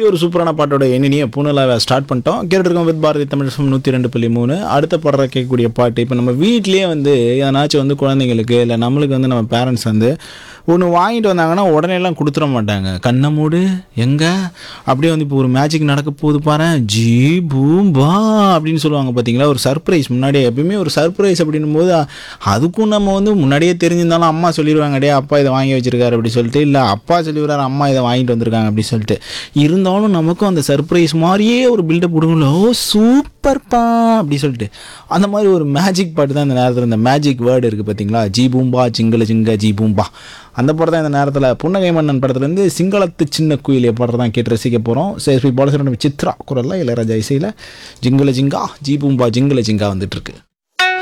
அப்படி ஒரு சூப்பரான பாட்டோட எண்ணினியை பூனலாவை ஸ்டார்ட் பண்ணிட்டோம் கேட்டுருக்கோம் வித் பாரதி தமிழ் நூற்றி ரெண்டு புள்ளி மூணு அடுத்த பாடுற கேட்கக்கூடிய பாட்டு இப்போ நம்ம வீட்லேயே வந்து எதனாச்சும் வந்து குழந்தைங்களுக்கு இல்லை நம்மளுக்கு வந்து நம்ம பேரண்ட்ஸ் வந்து ஒன்று வாங்கிட்டு வந்தாங்கன்னா உடனே எல்லாம் கொடுத்துட மாட்டாங்க கண்ணை மூடு எங்கே அப்படியே வந்து இப்போ ஒரு மேஜிக் நடக்க போகுது பாரு ஜீ பூம் பா அப்படின்னு சொல்லுவாங்க பார்த்தீங்களா ஒரு சர்ப்ரைஸ் முன்னாடியே எப்பயுமே ஒரு சர்ப்ரைஸ் அப்படின்னும் போது அ- அதுக்கும் நம்ம வந்து முன்னாடியே தெரிஞ்சிருந்தாலும் அம்மா சொல்லிடுவாங்க டே அப்பா இதை வாங்கி வச்சிருக்காரு அப்படி சொல்லிட்டு இல்லை அப்பா சொல்லிடுறாரு அம்மா இதை வாங்கிட்டு வந்திருக்காங்க அப்படி சொல்லிட்டு இருந்தாலும் நமக்கும் அந்த சர்ப்ரைஸ் மாதிரியே ஒரு பில்டப் கொடுங்களோ ஓ சூப்பர்ப்பா அப்படி சொல்லிட்டு அந்த மாதிரி ஒரு மேஜிக் பாட்டு தான் இந்த நேரத்தில் இந்த மேஜிக் வேர்டு இருக்குது பார்த்தீங்களா ஜீ பூம்பா ஜிங்கல ஜிங்க ஜீ பூம்பா அந்த படம் தான் இந்த நேரத்தில் புன்னகை மன்னன் படத்துலேருந்து சிங்களத்து சின்ன குயிலே பாடுறது தான் கேட்டு ரசிக்க போகிறோம் சேஸ்பி பாலசுரன் சித்ரா குரலில் இளையராஜா இசையில் ஜிங்கல ஜிங்கா ஜீ பூம்பா ஜிங்கல ஜிங்கா வந்துட்டு இருக்கு